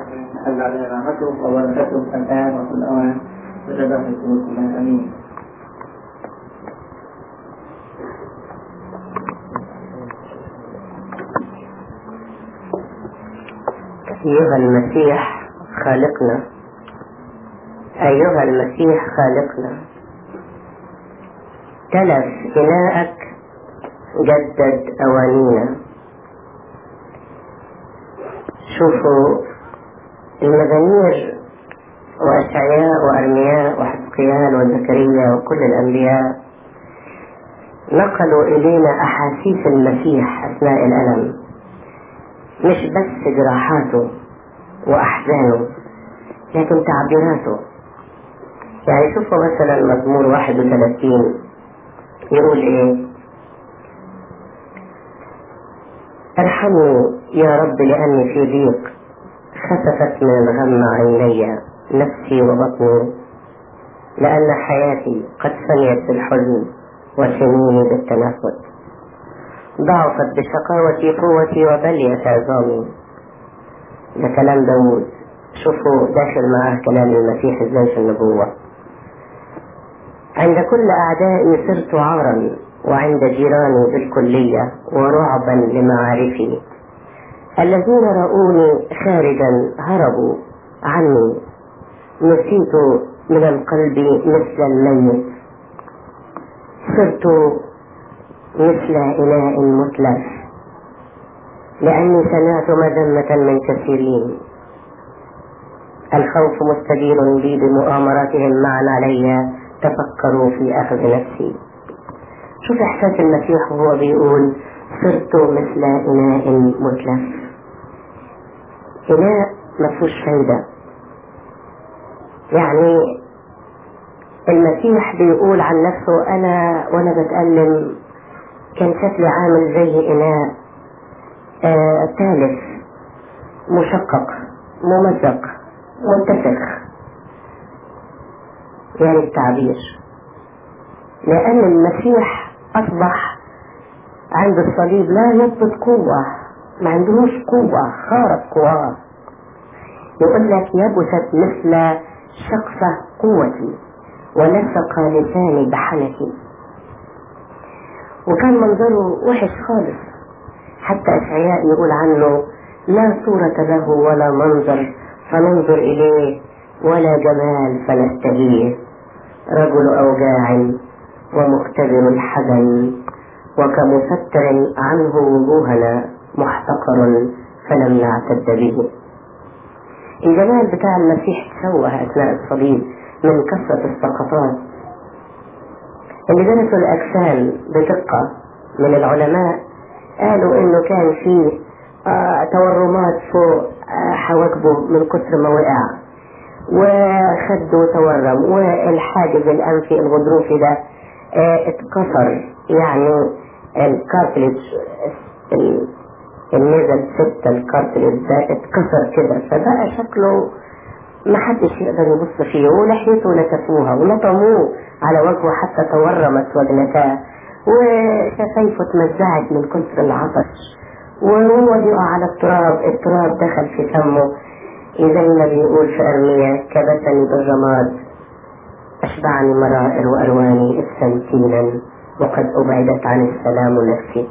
حل علينا نعمته وبركته الآن وفي الأوان وجزاه كلها أمين أيها المسيح خالقنا أيها المسيح خالقنا تلف إناءك جدد أوانينا شوفوا المزامير وأشعياء وأرمياء وحزقيال وزكريا وكل الأنبياء نقلوا إلينا أحاسيس المسيح أثناء الألم مش بس جراحاته وأحزانه لكن تعبيراته يعني شوفوا مثلا مزمور 31 يقول ايه ارحمني يا رب لأني في ضيق خسفت من الغم عيني نفسي وبطني لأن حياتي قد فنيت بالحزن وسنيني بالتنفس ضعفت بشقاوتي قوتي وبليت عظامي ده كلام داوود شوفوا داخل معاه كلام المسيح ازاي في النبوة عند كل أعدائي صرت عارا وعند جيراني بالكلية ورعبا لمعارفي الذين رأوني خارجا هربوا عني نسيت من القلب مثل الميت صرت مثل إناء متلف لأني سمعت مذمة من كثيرين الخوف مستدير بي بمؤامراتهم معا علي تفكروا في أخذ نفسي شوف إحساس المسيح وهو بيقول صرت مثل إناء متلف إناء ما فيهوش فايدة يعني المسيح بيقول عن نفسه أنا وأنا بتألم كان شكلي عامل زي إناء آه تالف مشقق ممزق منتفخ يعني التعبير لأن المسيح أصبح عند الصليب لا يضبط قوة ما عندهوش قوة خارق قواه يقول لك يبست مثل شقفة قوتي ولصق لساني بحنكي وكان منظره وحش خالص حتى أشعياء يقول عنه لا صورة له ولا منظر فننظر إليه ولا جمال فنستهيه رجل أوجاع ومختبر الحزن وكمستر عنه وجوهنا محتقر فلم نعتد به الجمال بتاع المسيح تشوه أثناء الصليب من كثرة السقطات اللي درسوا الأجسام بدقة من العلماء قالوا إنه كان فيه آه تورمات فوق آه حواجبه من كثر ما وقع وخده تورم والحاجز الأنفي الغضروفي ده آه اتكسر يعني الكارتلج النزل ستة الكارتلج ده اتكسر كده فبقى شكله ما حدش يقدر يبص فيه ولحيته نتفوها ولطموه على وجهه حتى تورمت وجنتاه وشفايفه اتمزعت من كثر العطش وهو يقع على التراب التراب دخل في فمه إذا ما بيقول في أرمية كبسني بالرماد أشبعني مرائر وأرواني استمتينا وقد أبعدت عن السلام نفسي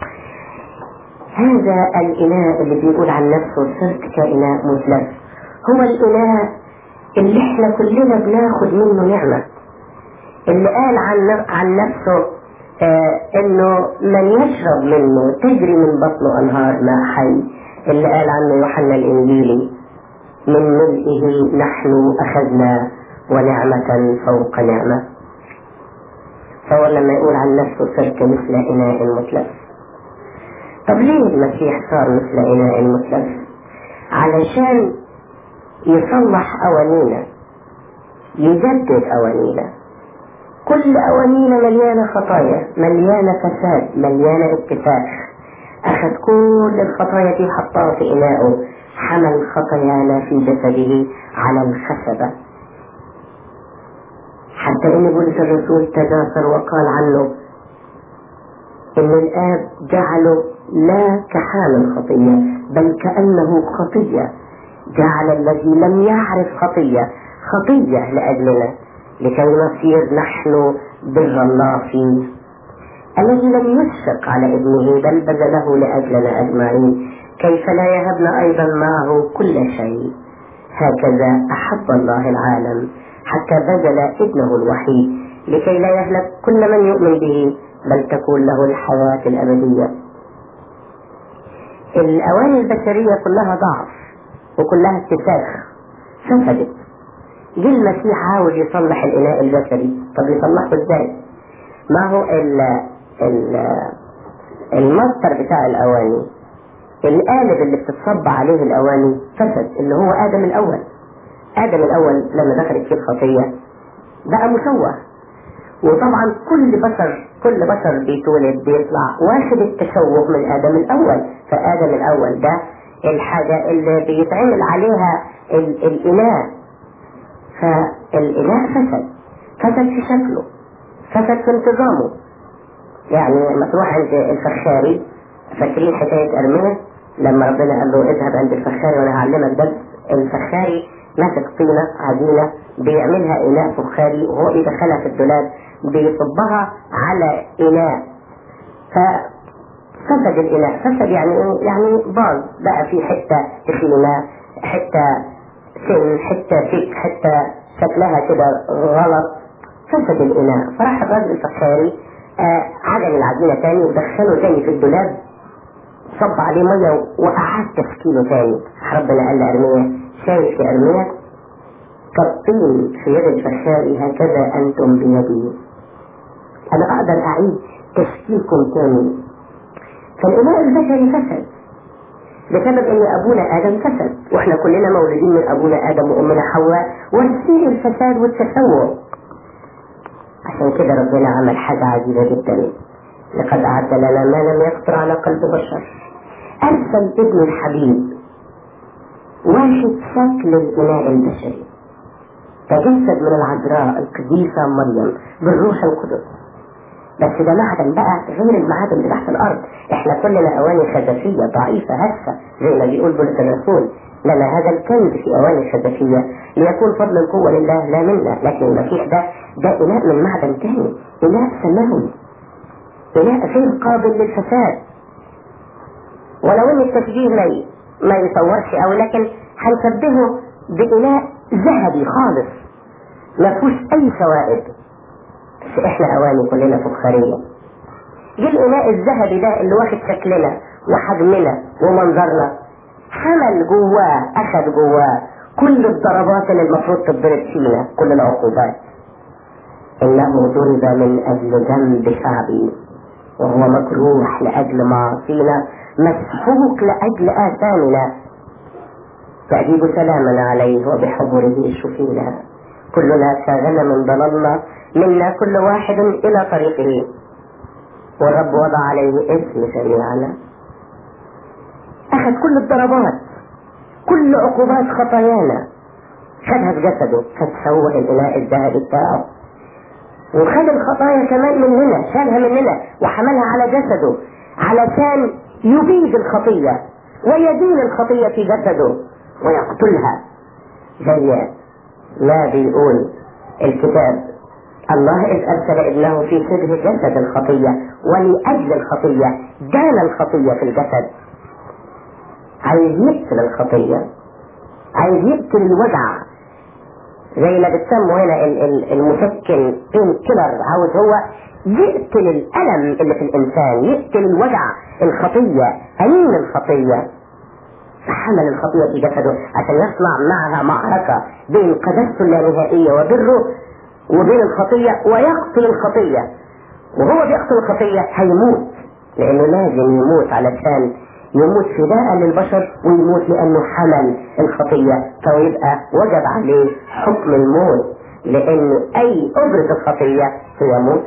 هذا الإناء اللي بيقول عن نفسه صرت كإناء متلف هو الإناء اللي احنا كلنا بناخد منه نعمة اللي قال عن عن نفسه آه انه من يشرب منه تجري من بطنه انهار ماء حي اللي قال عنه يوحنا الانجيلي من ملئه نحن اخذنا ونعمة فوق نعمة فهو لما يقول عن نفسه صرت مثل اناء متلف طب ليه المسيح صار مثل اناء متلف علشان يصلح أوانينا يجدد أوانينا كل أوانينا مليانة خطايا مليانة فساد مليانة اتفاق أخذ كل الخطايا دي حطها في إناءه حمل خطايانا في جسده على الخشبة حتى إن بولس الرسول تجاسر وقال عنه إن الآب جعله لا كحامل خطية بل كأنه خطية جعل الذي لم يعرف خطية خطية لأجلنا لكي نصير نحن بر الله فيه الذي لم يشفق على ابنه بل بذله لأجلنا أجمعين كيف لا يهبنا أيضا معه كل شيء هكذا أحب الله العالم حتى بذل ابنه الوحيد لكي لا يهلك كل من يؤمن به بل تكون له الحياة الأبدية الأواني البشرية كلها ضعف وكلها اتساخ فسدت جه المسيح عاوز يصلح الإناء البشري طب يصلحه ازاي؟ ما هو ال ال المصدر بتاع الأواني القالب اللي بتتصب عليه الأواني فسد اللي هو آدم الأول آدم الأول لما دخلت فيه الخطية بقى مشوه وطبعا كل بشر كل بشر بيتولد بيطلع واخد التشوه من آدم الأول فآدم الأول ده الحاجة اللي بيتعمل عليها ال- الإناء فالإناء فسد فسد في شكله فسد في انتظامه يعني لما تروح عند الفخاري فاكرين حكاية أرميا لما ربنا قال له اذهب عند الفخاري وانا هعلمك درس الفخاري ماسك طينة عجينة بيعملها إناء فخاري وهو بيدخلها في الدولاب بيصبها على إناء ففسد الإناء فسد يعني إيه؟ يعني باظ بقى في حتة تخينة حتة سن حتة فيك حتة شكلها كده غلط فسد الإناء فراح الراجل الفخاري آه عجن العجينة تاني ودخله تاني في الدولاب صب عليه مية وأعاد تشكيله تاني ربنا قال لأرميا شايف يا أرميا كالطين في يد الفخاري هكذا أنتم بيدي أنا أقدر أعيد تشكيلكم تاني فالإناء البشري فسد بسبب ان ابونا ادم فسد واحنا كلنا مولودين من ابونا ادم وامنا حواء وارثين الفساد والتسوق عشان كده ربنا عمل حاجة عجيبة جدا لقد أعد لنا ما لم يخطر على قلب بشر أرسل ابن الحبيب واخد شكل الإناء البشري تجسد من العذراء القديسة مريم بالروح القدس بس ده معدن بقى غير المعادن اللي تحت الأرض احنا كلنا أواني خزفية ضعيفة هشة زي ما بيقول بولس الرسول لنا هذا الكنز في أواني خزفية ليكون فضل القوة لله لا منا لكن المسيح ده ده إناء من معدن تاني إناء سماوي إناء غير قابل للفساد ولو ان التشبيه ما ي- ما يصورش قوي لكن هنشبهه بإناء ذهبي خالص ما فيهوش أي فوائد بس احنا أواني كلنا فخارية جه الإناء الذهبي ده اللي واخد شكلنا وحجمنا ومنظرنا حمل جواه أخذ جواه كل الضربات اللي المفروض تضرب فينا كل العقوبات إنه ضرب من أجل ذنب شعبي وهو مجروح لأجل معاصينا مسحوق لأجل آثامنا تأديب سلامنا عليه وبحضره شفينا كلنا شاغل من ضللنا منا كل واحد إلى طريقه والرب وضع عليه اسم شريعنا أخذ كل الضربات كل عقوبات خطايانا خدها في جسده فتسوق الإناء الذهبي بتاعه وخد الخطايا كمان مننا شالها مننا وحملها على جسده علشان يبيد الخطية ويدين الخطية في جسده ويقتلها زي ما بيقول الكتاب الله إذ أرسل ابنه في شبه جسد الخطية ولأجل الخطية دان الخطية في الجسد عايز يقتل الخطية عايز يقتل الوجع زي ما بتسموا هنا ال- ال- المسكن بين كيلر عاوز هو يقتل الألم اللي في الإنسان يقتل الوجع الخطية أنين الخطية فحمل الخطية في جسده عشان يصنع معها معركة بين قدسته اللانهائية وبره وبين الخطية ويقتل الخطية وهو بيقتل الخطية هيموت لأنه لازم يموت علشان يموت فداء للبشر ويموت لأنه حمل الخطية فيبقى وجب عليه حكم الموت لأن أي أجرة الخطية هي موت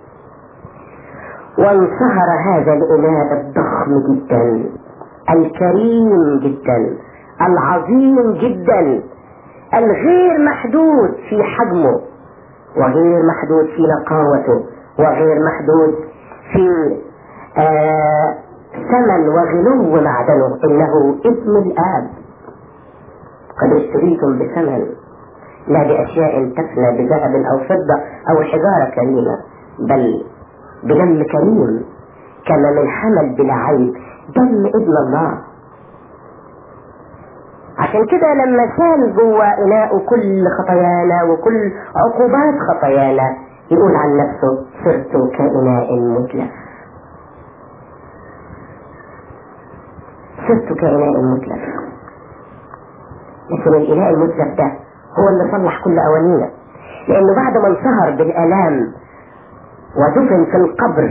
وانصهر هذا الإله الضخم جدا الكريم جدا العظيم جدا الغير محدود في حجمه وغير محدود في نقاوته وغير محدود في آه ثمن وغلو معدنه انه ابن الاب قد اشتريتم بثمن لا بأشياء تفنى بذهب أو فضة أو حجارة كريمة بل بدم كريم كما من حمل بلا عيب دم ابن الله عشان كده لما سال جوه إناء كل خطايانا وكل عقوبات خطايانا يقول عن نفسه صرت كإناء متلف صرت كإناء متلف لكن الإناء المتلف ده هو اللي صلح كل أوانينا لأنه بعد ما انصهر بالآلام ودفن في القبر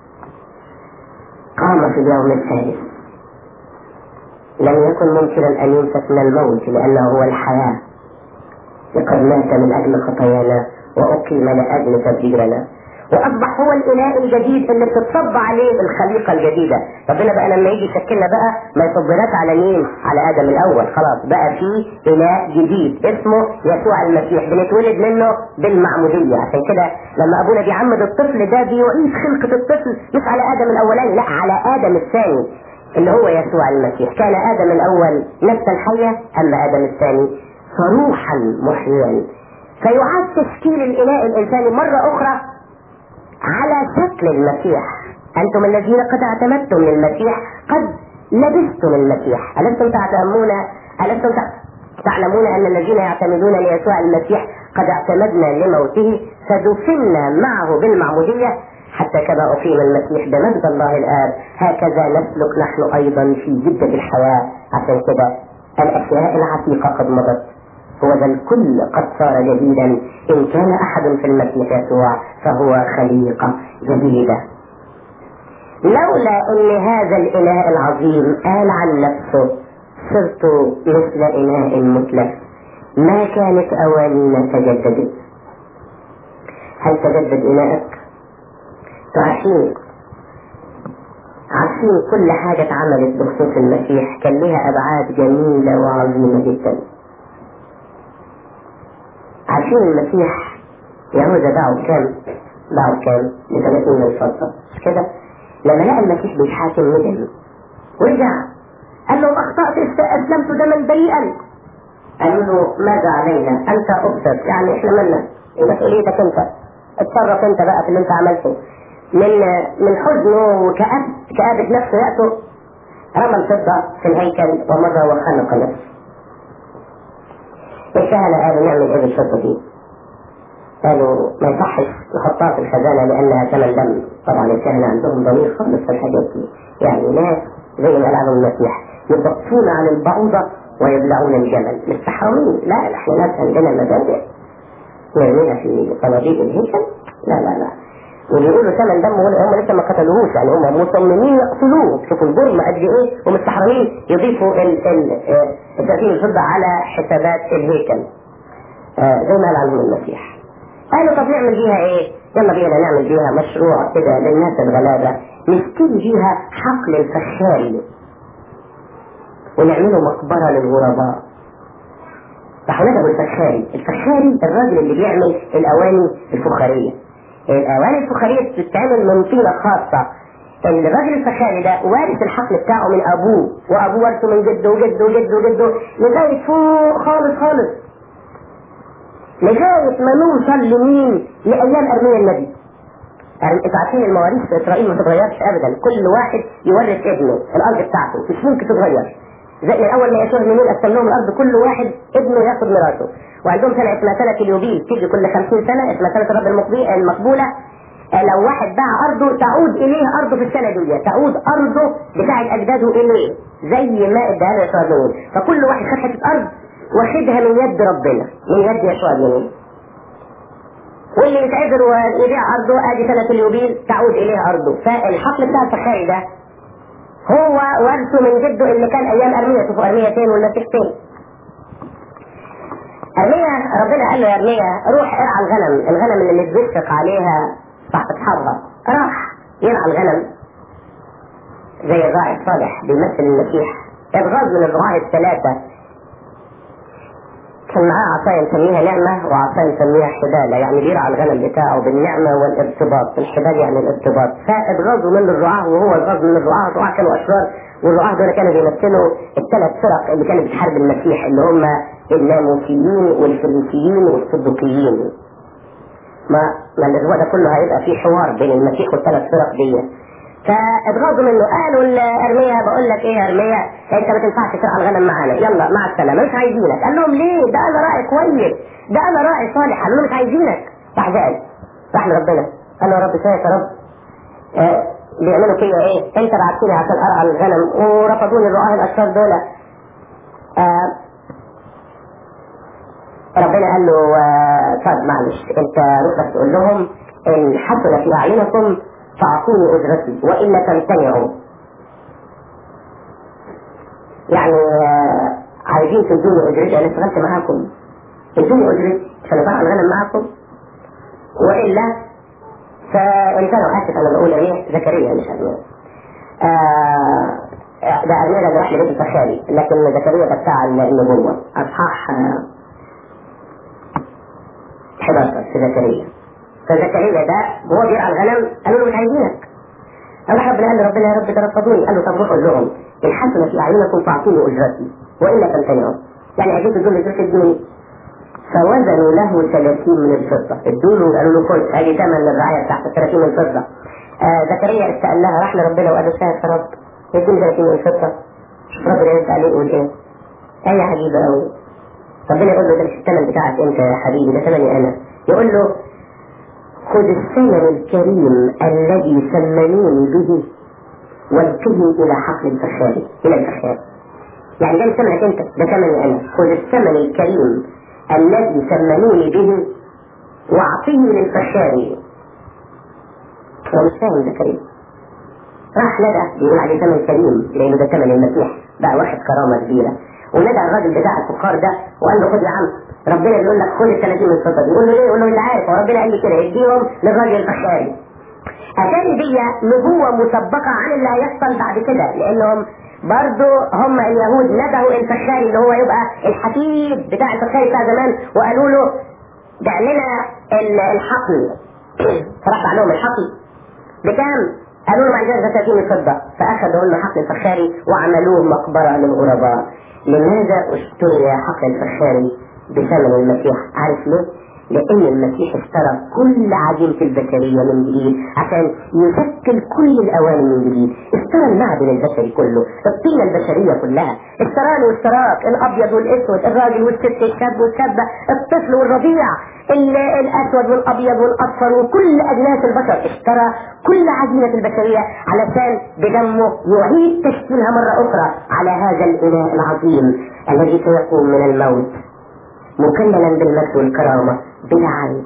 قام في اليوم الثالث لم يكن ممكنا أن يمسك من الموت لأنه هو الحياة لقد مات من أجل خطايانا وأقيم لأجل تبريرنا وأصبح هو الإله الجديد اللي بتتصب عليه الخليقة الجديدة ربنا بقى لما يجي يشكلنا بقى ما يصبناش على مين على آدم الأول خلاص بقى في إله جديد اسمه يسوع المسيح بنتولد منه بالمعمودية عشان كده لما أبونا بيعمد الطفل ده بيعيد خلقة الطفل مش على آدم الأولاني لا على آدم الثاني اللي هو يسوع المسيح كان آدم الأول نفسا حية أما آدم الثاني فروحا محيا فيعاد تشكيل الإله الإنساني مرة أخرى على شكل المسيح أنتم الذين قد اعتمدتم للمسيح قد لبستم المسيح ألستم تعلمون ألستم تعلمون أن الذين يعتمدون ليسوع المسيح قد اعتمدنا لموته فدفنا معه بالمعمودية حتى كما أقيم المسيح بمجد الله الآب هكذا نسلك نحن أيضا في جدة الحياة عشان كده الأشياء العتيقة قد مضت هو ذا الكل قد صار جديدا إن كان أحد في المسيح يسوع فهو خليقة جديدة لولا أن هذا الإله العظيم قال عن نفسه صرت مثل إناء متلف ما كانت أوانينا تجددت هل تجدد إناءك؟ عارفين عارفين كل حاجة اتعملت بخصوص المسيح كان لها أبعاد جميلة وعظيمة جدا عارفين المسيح يهوذا باعوا كام؟ باعوا كام؟ ب 30 من الفضة مش كده؟ لما لقى المسيح بيتحاكم ندم ورجع قال له أخطأت أسلمت دما بريئا قالوا له ماذا علينا؟ أنت أبصر يعني إحنا مالنا؟ مسؤوليتك أنت اتصرف أنت بقى في اللي أنت عملته من من حزنه وكآب كآبة نفسه يأتوا رمى الفضة في الهيكل ومضى وخنق نفسه الكهنة قالوا نعمل ايه بالفضة دي؟ قالوا ما يصحش نحطها في الخزانة لأنها ثمن دم طبعا الكهنة عندهم ضمير خالص في الحاجات دي يعني ناس زي ما قال المسيح يبطون عن البعوضة ويبلعون الجمل مش حرامين لا احنا ناس عندنا مبادئ نرميها في صناديق الهيكل لا لا لا وبيقولوا ثمن دم هم لسه ما قتلوهوش يعني هم مصممين يقتلوه شوفوا الجرم قد ايه ومستحرمين يضيفوا ال ال التأثير الفضة على حسابات الهيكل آه زي ما قال عنهم المسيح قالوا طب نعمل بيها ايه؟ يلا بينا نعمل بيها مشروع كده للناس الغلابة نشتري بيها حقل الفخاري ونعمله مقبرة للغرباء راح نجدوا الفخاري الفخاري الراجل اللي بيعمل الأواني الفخارية الأواني الفخارية بتتعمل من طينة خاصة الراجل الفخاري ده وارث الحقل بتاعه من أبوه وأبوه ورثه من جده وجده وجده وجده لغاية فوق خالص خالص لغاية ما نوصل لمين؟ لأيام أرميا النبي يعني انتوا عارفين المواريث في اسرائيل ما تتغيرش ابدا كل واحد يورث ابنه الارض بتاعته مش ممكن تتغير زي من اول ما يشوف منين قسم لهم الارض كل واحد ابنه ياخد ميراثه وعندهم سنه اسمها سنه اليوبيل تيجي كل 50 سنه اسمها سنه الرب المقبوله لو واحد باع ارضه تعود اليه ارضه في السنه دي تعود ارضه بتاعت اجداده اليه زي ما اداها له يسوع اليمين فكل واحد خد حته ارض واخدها من يد ربنا من يد يسوع اليمين واللي يتعذر ويبيع ارضه ادي سنه اليوبيل تعود اليه ارضه فالحقل بتاع الفخاري ده هو ورثه من جده اللي كان ايام ارميا شوفوا ارميا فين والمسيح فين ارميا ربنا قال له يا ارميا روح ارعى الغنم الغنم اللي متزفق عليها صح اصحابها راح يرعى الغنم زي الراعي الصالح بيمثل المسيح اتغاظ من الرعاة الثلاثة كان معاه عصاية نسميها نعمة وعصاية نسميها حبالة يعني بيرعى الغنم بتاعه بالنعمة والارتباط الحبال يعني الارتباط فاتغاظوا من الرعاة وهو اتغاظ من الرعاة الرعاة كانوا أشرار والرعاة دول كانوا بيمثلوا الثلاث فرق اللي كانت بتحارب المسيح اللي هم الناموسيين والفرنسيين والصدوقيين ما ما الاسبوع ده كله هيبقى فيه حوار بين المسيح والثلاث فرق دي فاتغاظوا منه قالوا لارميا بقول لك ايه يا ارميا انت ما تنفعش ترعى الغنم معانا يلا مع السلامه مش عايزينك قال لهم ليه ده انا راعي كويس ده انا راعي صالح قالوا له مش عايزينك راح زعل راح لربنا قال له يا رب شايف يا رب آه بيعملوا فيا ايه انت بعتني عشان ارعى الغنم ورفضوني الرعاة الاشرار دول آه ربنا قال له آه، طب معلش انت روح بس تقول لهم ان حصل في اعينكم فاعطوني اجرتي والا تمتنعوا يعني آه، عايزين تدوني اجرتي انا اشتغلت معاكم ادوني اجرتي عشان ابقى الغنم معاكم والا فان كانوا اسف انا بقول ايه زكريا مش ارميا آه ده ارميا ده راح لبيت الفخاري لكن زكريا ده بتاع النبوه اصحاح آه 11 في زكريا فزكريا ده وهو بيرعى الغنم قالوا له مش عايزينك راح ربنا قال له ربنا يا رب ترفضوني قال له طب روحوا لهم ان حسن في اعينكم فاعطوني اجرتي والا تمتنعوا يعني عايزين تدوني اجرتي ادوني فوزنوا له 30 من الفضه ادوا له قالوا له خد ادي ثمن الرعايه بتاعت 30 من الفضه آه زكريا استقال لها راح لربنا وقال له شاهد يا رب اديني 30 من الفضه شوف ربنا يرد عليه يقول ايه ايه عجيبه قوي ربنا يقول له ده مش الثمن بتاعك انت يا حبيبي ده ثمني انا يقول له خذ الثمن الكريم الذي سمنوني به والقه الى حقل الفخار الى الفخار يعني ده مش ثمنك انت ده ثمني انا خذ الثمن الكريم الذي سمنوني به واعطيه للفخار هو مش فاهم زكريا راح ندى بيقول عليه ثمن كريم لانه ده ثمن المسيح بقى واخد كرامه كبيره وندى الراجل بتاع الفخار ده وقال له خد يا عم ربنا بيقول لك خد ال 30 من الفضه يقول له ليه؟ يقول له اللي عارف هو ربنا قال لي كده اديهم للراجل الفخاري اتاري دي نبوه مسبقه عن اللي هيحصل بعد كده لانهم برضو هم اليهود ندهوا الفخاري اللي هو يبقى الحفيد بتاع الفخاري بتاع زمان وقالوا له دع لنا ال- الحقل فراح باع لهم الحقل بكام؟ قالوا له ما عندناش 30 فضه فاخذوا لنا حقل الفخاري وعملوه مقبره للغرباء لماذا اشتري حقل الفخاري بثمن المسيح عارف ليه؟ لأن المسيح اشترى كل عجينة البشرية من جديد عشان يشكل كل الأواني من جديد اشترى المعدن البشري كله الطينة البشرية كلها اشتراني واشتراك الأبيض والأسود الراجل والست الشاب والشابة الطفل والرضيع ال- الأسود والأبيض والأصفر وكل أجناس البشر اشترى كل عجينة البشرية علشان بدمه يعيد تشكيلها مرة أخرى على هذا الإله العظيم الذي سيقوم من الموت مكللا بالمجد والكرامة بلا عيب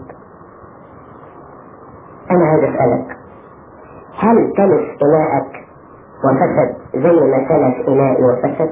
أنا عايز أسألك هل تلف إناءك وفسد زي ما تلف إنائي وفسد؟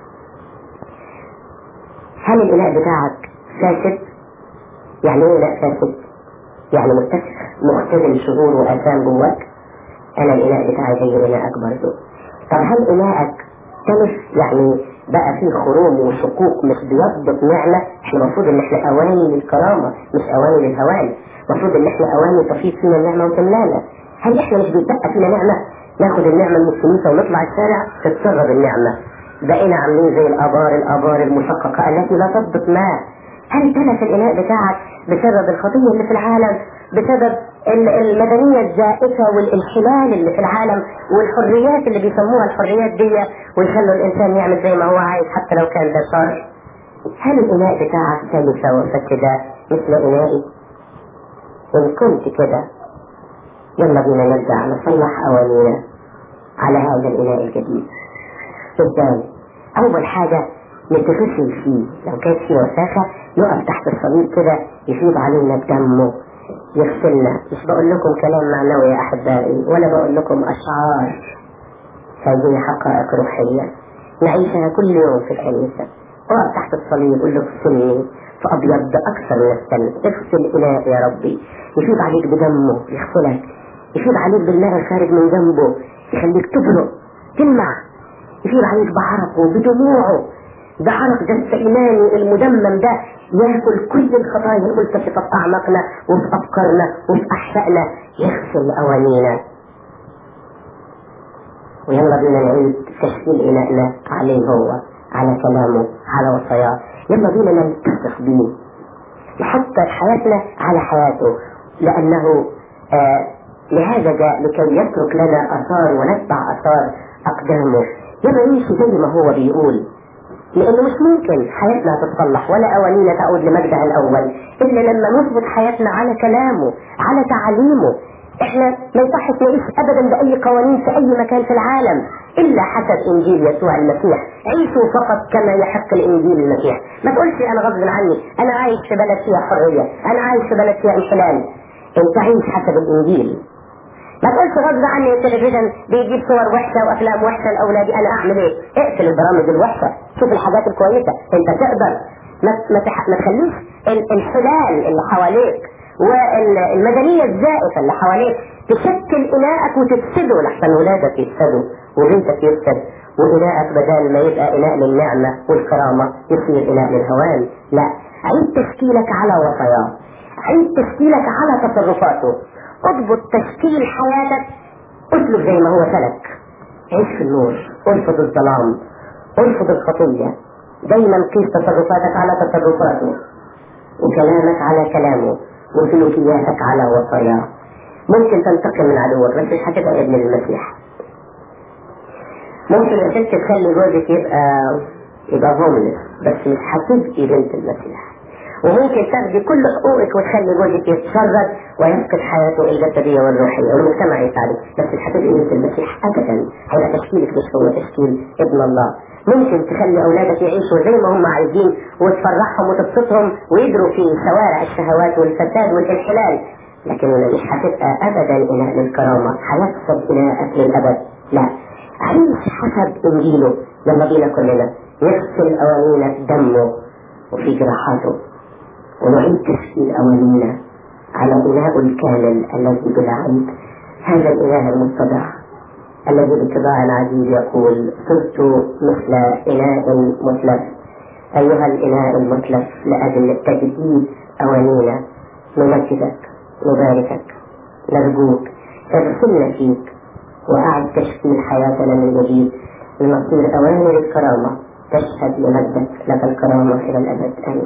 هل الإناء بتاعك فاسد؟ يعني إيه إناء فاسد؟ يعني متسخ مختزل شرور وآثام جواك؟ أنا الإناء بتاعي زي إناءك برضه طب هل إناءك تلف يعني بقى فيه خروم وشقوق مش بيضبط نعمة احنا المفروض ان احنا اواني للكرامة مش اواني للهوان المفروض ان احنا اواني تفيض فينا النعمة وتملانا هل احنا مش بيتبقى فينا نعمة ناخد النعمة من الكنيسة ونطلع الشارع تتسرب النعمة بقينا عاملين زي الابار الابار المشققة التي لا تضبط ماء هل تلف الاناء بتاعك بسبب الخطية اللي في العالم بسبب ال- المدنية الزائفة والانحلال اللي في العالم والحريات اللي بيسموها الحريات دي ويخلوا الإنسان يعمل زي ما هو عايز حتى لو كان ده شر هل الإناء بتاعك ثالثة وفكده مثل إنائي؟ إن كنت كده يلا بينا نرجع نصلح أوانينا على هذا الإناء الجديد إزاي؟ أول حاجة نتغسل فيه لو كانت فيه وساخة يقف تحت الصليب كده يفيض علينا بدمه يغسلنا مش بقول لكم كلام معنوي يا أحبائي ولا بقول لكم أشعار هذه حقائق روحية نعيشها كل يوم في الكنيسة اقف تحت الصليب قول له اغسلني فأبيض أكثر من الثلج اغسل إناء يا ربي يفيض عليك بدمه يغسلك يفيض عليك بالماء الخارج من جنبه يخليك تبرق تلمع يفيض عليك بعرقه بدموعه ده عرق جس إيماني المدمم ده ياكل كل الخطايا الملتفته في أعماقنا وفي أفكارنا وفي أحشائنا يغسل أوانينا ويلا بينا نعيد تشكيل إنائنا عليه هو على كلامه على وصاياه يلا بينا نلتصق بيه نحط حياتنا على حياته لأنه آه لهذا جاء لكي يترك لنا آثار ونتبع آثار أقدامه يلا نمشي زي ما هو بيقول لأنه مش ممكن حياتنا تتصلح ولا أوانينا تعود لمجدها الأول إلا لما نثبت حياتنا على كلامه على تعاليمه احنا ما يصحش نعيش ابدا باي قوانين في اي مكان في العالم الا حسب انجيل يسوع المسيح عيشوا فقط كما يحق الانجيل المسيح ما تقولش انا غصب عني انا عايش في بلد فيها حريه انا عايش في بلد فيها انحلال انت عيش حسب الانجيل ما تقولش غصب عني التلفزيون بيجيب صور وحشه وافلام وحشه لاولادي انا اعمل ايه؟ اقفل البرامج الوحشه شوف الحاجات الكويسه انت تقدر ما ما, تح... ما تخليش الانحلال اللي حواليك والمدنية الزائفة اللي حواليك تشكل إناءك وتفسده لحسن ولادك يفسدوا وبنتك يفسد وإناءك بدل ما يبقى إناء للنعمة والكرامة يصير إناء للهوان لا عيد تشكيلك على وصاياه عيد تشكيلك على تصرفاته اضبط تشكيل حياتك اسلك زي ما هو سلك عيش في النور ارفض الظلام ارفض الخطية دايما قيس تصرفاتك على تصرفاته وكلامك على كلامه وسلوكياتك على وصاياه ممكن تنتقم من عدوك بس مش هتبقى ابن المسيح ممكن الست تخلي جوزك يبقى يبقى هوملس بس مش هتبقي بنت المسيح وممكن تاخدي كل حقوقك وتخلي جوزك يتشرد ويفقد حياته الجسديه والروحيه والمجتمع يساعدك بس مش هتبقي بنت المسيح ابدا هيبقى تشكيلك مش هو تشكيل ابن الله ممكن تخلي اولادك يعيشوا زي ما هم عايزين وتفرحهم وتبسطهم ويجروا في شوارع الشهوات والفساد والانحلال لكن مش هتبقى ابدا اناء للكرامه هيفسد اناءك للابد لا عيش حسب انجيله يلا بينا كلنا يغسل اوانينا بدمه وفي جراحاته ونعيد تشكيل اوانينا على اناء الكامل الذي بلا عيب هذا الاله المتضع الذي باتباع العزيز يقول صرت مثل إناء متلف أيها الإناء المتلف لأجل تجديد أوانينا نمجدك نباركك نرجوك اغسلنا فيك وأعد تشكيل حياتنا من جديد لنصير أوامر الكرامة تشهد لمجدك لك الكرامة إلى الأبد آمين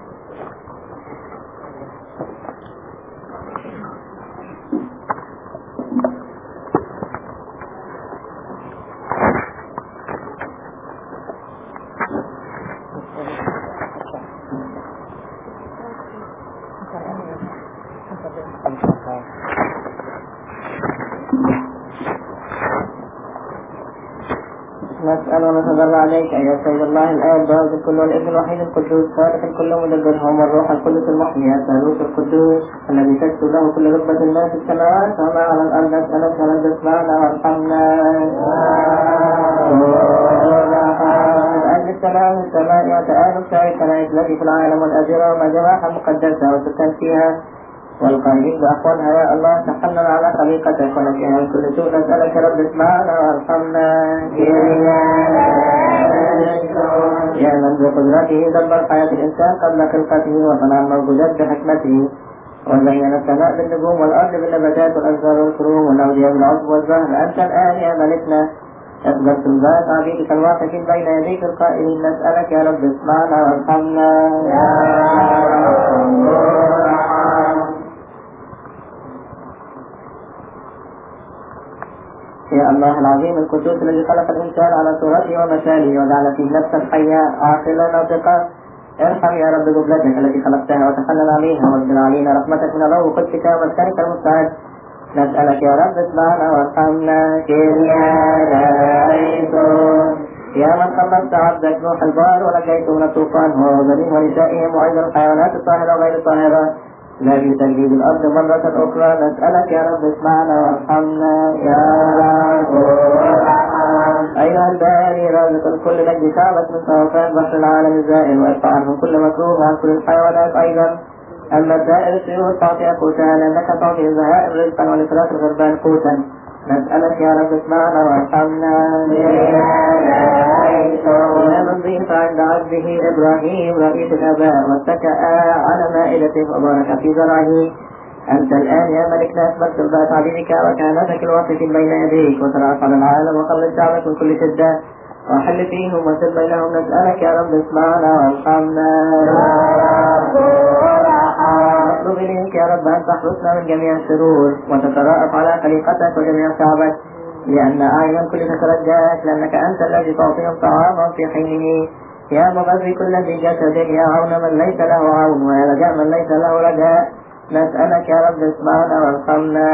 نسأل ونتضرع عليك أيها سيد الله الآب ضابط الكل والابن الوحيد القدوس خالق الكل مدبرهم والروح القدس المحيي الثالوث القدوس الذي تكتب له كل ركبة الناس في السماوات وما على الأرض نسألك أن تسمعنا وارحمنا لأجل السلام السماء وتآلف شريكنا الذي في العالم والأجر وما جماعة مقدسة وسكن فيها والقائمين بأقوالها يا الله تحنن على خليقتك ونجيها من كل سوء نسألك رب اسمعنا وارحمنا يا من بقدرته دبر حياة الإنسان قبل خلقته وصنع الموجودات بحكمته وزين السماء بالنجوم والأرض بالنباتات والأشجار والكروم والأودية بالعصب والزهر أنت الآن يا ملكنا اقبل سلبات عبيدك الواقفين بين يديك القائلين نسألك يا رب اسمعنا وارحمنا يا رب يا الله العظيم القدوس الذي خلق الإنسان على صورته ومثاله وجعل فيه نفسا حية عاقلا ناطقا ارحم يا رب جبلتك التي خلقتها وتحنن عليها واغفر علينا رحمتك من الله وقدسك ومسكنك المستعد نسألك يا رب اسمعنا وارحمنا كيريا لايسون يا من خلقت عبدك نوح البار ونجيته من الطوفان هو وبنيه ونسائهم وأيضا الحيوانات الطاهرة وغير الطاهرة لا بتجديد الأرض مرة أخرى نسألك يا رب اسمعنا وارحمنا يا رب أيها الباري رازق الكل نجي شعبك من طوفان بحر العالم الزائل وارفع عنهم كل مكروه وعن كل الحيوانات أيضا أما الدائر الطيور تعطي قوتها لأنك تعطي الزهائر رزقا ولفراش الغربان قوتا نسألك يا رب اسمعنا وارحمنا يا من ضيف عند عبده إبراهيم رئيس الآباء واتكأ على مائدته وبارك في زرعه أنت الآن يا ملكنا أثبت ذات عبيدك وكانتك الواقفين بين يديك وترأس على العالم وخلص شعبك من كل شدة وحل فيهم وسر بينهم نسألك يا رب اسمعنا وارحمنا نطلب إليك يا رب أن تحرسنا من جميع الشرور وتتراءف على خليقتك وجميع شعبك لأن أعين كل تترجاك لأنك أنت الذي تعطيهم طعاما في حينه يا مغذي كل ذي جسد يا عون من ليس له عون ويا رجاء من ليس له رجاء نسألك يا رب اسمعنا وارحمنا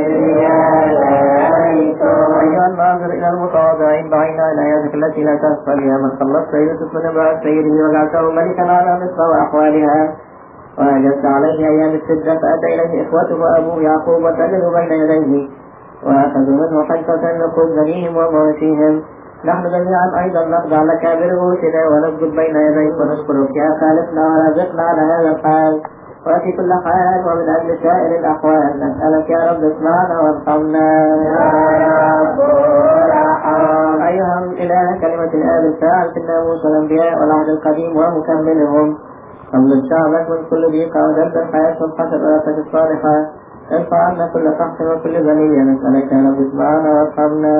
أيها الناظر إلى المتواضعين بعين عنايتك التي لا تغفل يا من خلصت يوسف من امرأة سيده وجعلته ملكا على مصر وأحوالها وأجلس عليه أيام السدة فأتى إليه إخوته وأبوه يعقوب وسجدوا بين يديه وأخذوا منه حنطة نقود بنيهم ومواشيهم نحن جميعا أيضا نخضع لك برؤوسنا ونسجد بين يديك ونشكرك يا خالقنا ورازقنا على هذا الحال وفي كل حال ومن أجل سائر الأحوال نسألك يا رب اسمعنا وارحمنا يا رب أيها الإله كلمة الآب الفاعل في الناموس والأنبياء والعهد القديم ومكملهم خلص شعبك من كل ضيقة وجدد حياتهم حسب آياتك الصالحة ارفع عنا كل فحش وكل بلية نسألك يا رب اسمعنا وارحمنا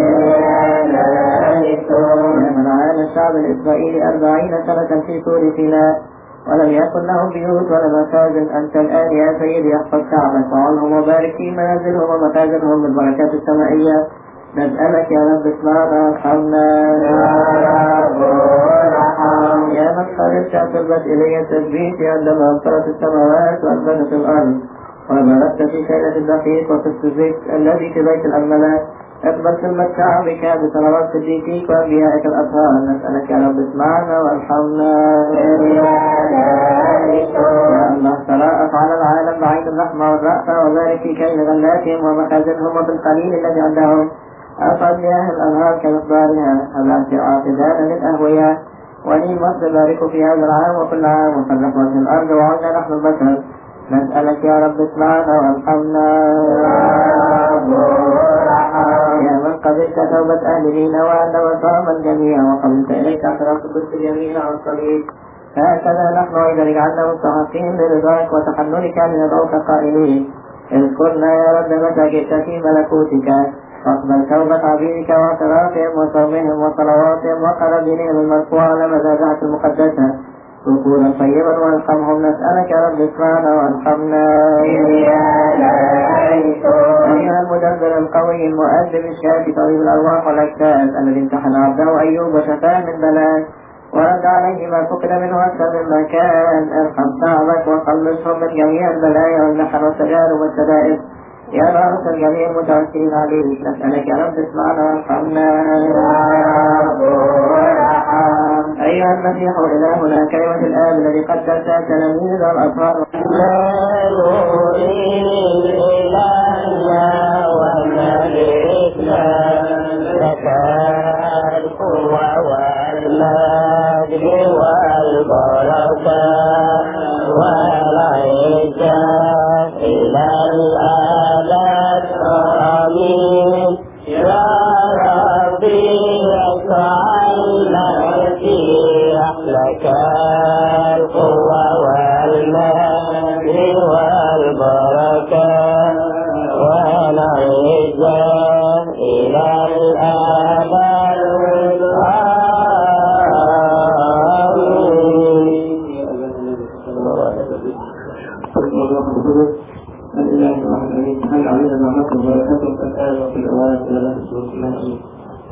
يا من عانى الشعب الإسرائيلي أربعين سنة في سور سيناء ولم يكن لهم بيوت ولا مخازن أنت الآن يا سيدي احفظ شعبك وعلهم وبارك في منازلهم ومخازنهم بالبركات السمائية نسألك يا رب اسمعنا وارحمنا يا رب ارحم يا من خرجت تربت إلي التثبيت عندما أمطرت السماوات وأنبتت الأرض وباركت في شيلة الدقيق وفي السزيك الذي في بيت الأملاك اقبل كلمة شعبك بصلوات صديقيك وأنبيائك الأطهار نسألك يا رب اسمعنا وارحمنا يا الله تراءف على العالم بعين الرحمة والرأفة وبارك في كيل غلاتهم ومخازنهم وبالقليل الذي عندهم أفضل مياه الأنهار كمقدارها أبعث عاقبان للأهوياء ولي مصر بارك في هذا العام وكل عام وفرح وجه الأرض وعنا نحن البشر نسألك يا رب اسمعنا وارحمنا يا من قبلت توبة أهل نينوى وصام الجميع وقبلت إليك اعتراف قدس اليمين عن الصليب هكذا نحن أيضا اجعلنا مستحقين لرضاك وتحننك لندعوك قائلين اذكرنا يا رب متى جئت في ملكوتك واقبل توبة عبيدك واعترافهم وصومهم وصلواتهم وقربهم المرفوع على مزازات المقدسة ذكورا طيبا وارحمهم نسألك يا رب اسمعنا وارحمنا أيها المدبر القوي المؤدب الشافي طبيب الأرواح والأجساد الذي امتحن عبده أيوب وشفاه من بلاء ورد عليه ما فقد منه أكثر مما كان ارحم شعبك وخلصهم من جميع البلايا والمحن والتجارب والشدائد يا بارك الجميع المتوكلين عليك نسألك يا رب اسمعنا وارحمنا يا رب ارحم أيها المسيح إلهنا كلمة الآب الذي قدس تلاميذ الأطهار لا نريد إلهنا وملكنا لك القوة والمجد والبركة والعزة إلى الأبد آمين يا ربي اجعل المسيح لك القوة والمجد والبركة والعزة إلى الأبد الإله الواحد أمين هل علينا ما نطلب بركاته الآن وفي الأوان إلى الله سبحانه وتعالى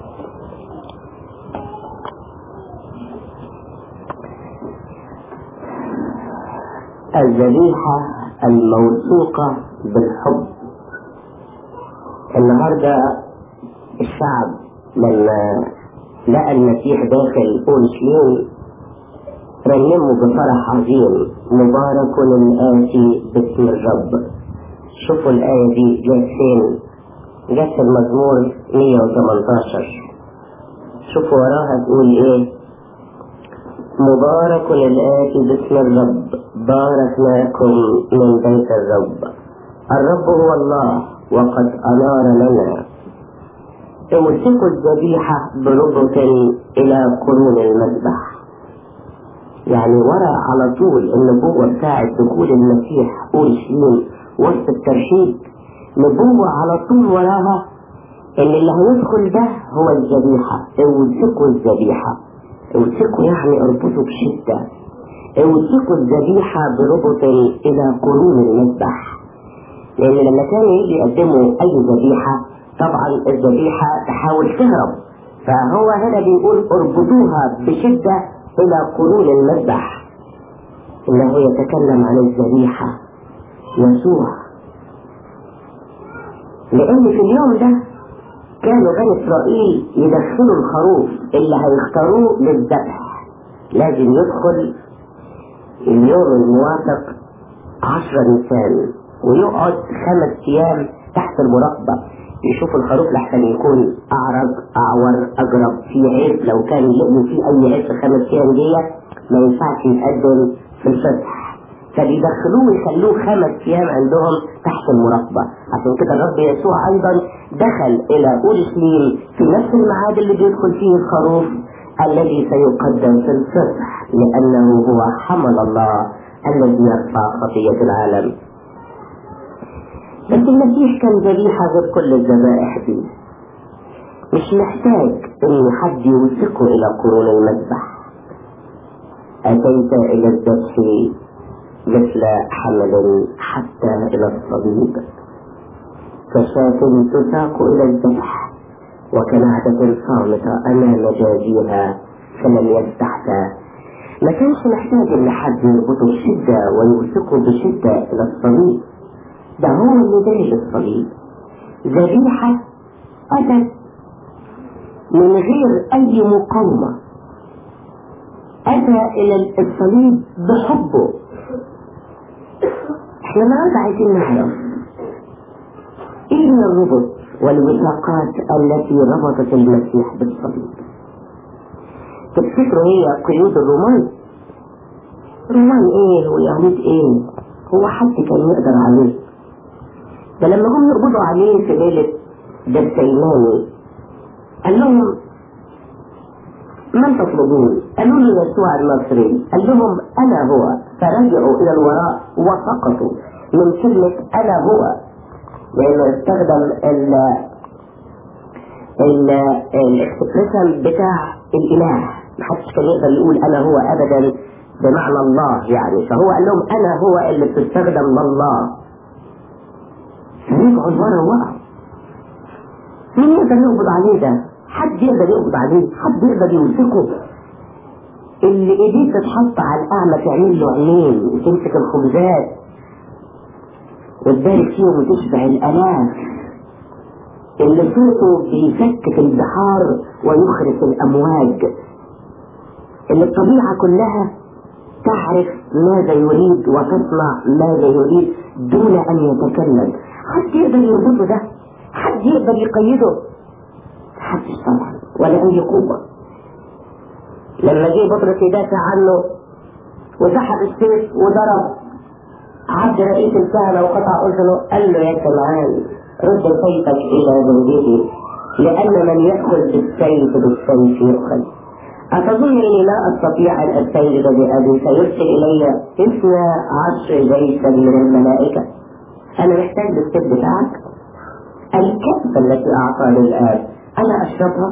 الذبيحة الموثوقة بالحب النهاردة الشعب لما لقى المسيح داخل أورشليم رنموا بفرح عظيم مبارك الآتي باسم الرب شوفوا الآية دي جت فين جت في المزمور 118 شوفوا وراها تقول ايه مبارك الآتي باسم الرب باركناكم من بيت الرب الرب هو الله وقد أنار لنا امسكوا الذبيحة بربط إلى قرون المذبح يعني ورا على طول النبوة بتاعت دخول المسيح أورشليم وسط الترحيب نبوة على طول وراها ان اللي هيدخل ده هو الذبيحة اوثقوا الذبيحة اوثقوا يعني اربطوا بشدة اوثقوا الذبيحة بربط الى قرون المذبح لان لما كانوا يجي يقدموا اي ذبيحة طبعا الذبيحة تحاول تهرب فهو هنا بيقول اربطوها بشدة الى قرون المذبح انه يتكلم عن الذبيحة يسوع لان في اليوم ده كانوا بني اسرائيل يدخلوا الخروف اللي هيختاروه للذبح لازم يدخل اليوم الموافق عشرة نيسان ويقعد خمس ايام تحت المراقبة يشوف الخروف لحسن يكون اعرج اعور اجرب في عيب لو كان يلاقي فيه اي عيب في خمس ايام ديت ما ينفعش يتقدم في الفتح فبيدخلوه ويخلوه خمس ايام عندهم تحت المراقبه عشان كده الرب يسوع ايضا دخل الى اورشليم في نفس الميعاد اللي بيدخل فيه الخروف الذي سيقدم في الفتح لانه هو حمل الله الذي يرفع خطيه العالم بس المسيح كان ذبيحه غير كل الذبائح دي مش محتاج ان حد يوثقه الى قرون المذبح اتيت الى الذبح مثل حمل حتى إلى الصليب كشاة تساق إلى الذبح وكنعجة صامتة أمام جاجيها فلم يستحتى ما كانش محتاج ان حد يربطه بشدة ويوثقه بشدة الى الصليب ده هو اللي جاي للصليب ذبيحة أتت من غير أي مقاومة أتى إلى الصليب بحبه احنا النهارده عايزين نعرف ايه هي الربط والوثاقات التي ربطت المسيح بالصليب تفتكروا هي قيود الرومان رومان ايه ويهود ايه هو حد كان يقدر عليه ده لما هم يقبضوا عليه في ليلة دسيماني قال لهم من تطلبون؟ قالوا له يسوع المصري قال لهم انا هو فرجعوا الى الوراء وسقطوا من كلمة انا هو لانه استخدم ال ال الاكسبريشن بتاع الاله محدش كان يقدر يقول انا هو ابدا بمعنى الله يعني فهو قال لهم انا هو اللي بتستخدم لله فرجعوا لورا وقعوا مين يقدر يقبض عليه ده؟ حد يقدر يقبض عليه حد يقدر يمسكه اللي ايديه تتحط على الاعمى تعمل له عينين وتمسك الخبزات وتبارك فيهم وتشبع الالاف اللي صوته بيفك البحار ويخرف الامواج اللي الطبيعه كلها تعرف ماذا يريد وتصنع ماذا يريد دون ان يتكلم حد يقدر يربطه ده حد يقدر يقيده محدش طبعا ولا اي قوه لما جه بطرس يدافع عنه وسحب السيف وضرب عبد رئيس الكهنه وقطع اذنه قال له يا سمعان رد سيفك الى زوجتي لان من ياخذ بالسيف بالسيف يؤخذ أتظن أني لا أستطيع أن أستنجد بأبي فيرسل إلي اثنى عشر جيشا من الملائكة أنا محتاج بالسيف بتاعك الكأس التي أعطاني الآب أنا أشربها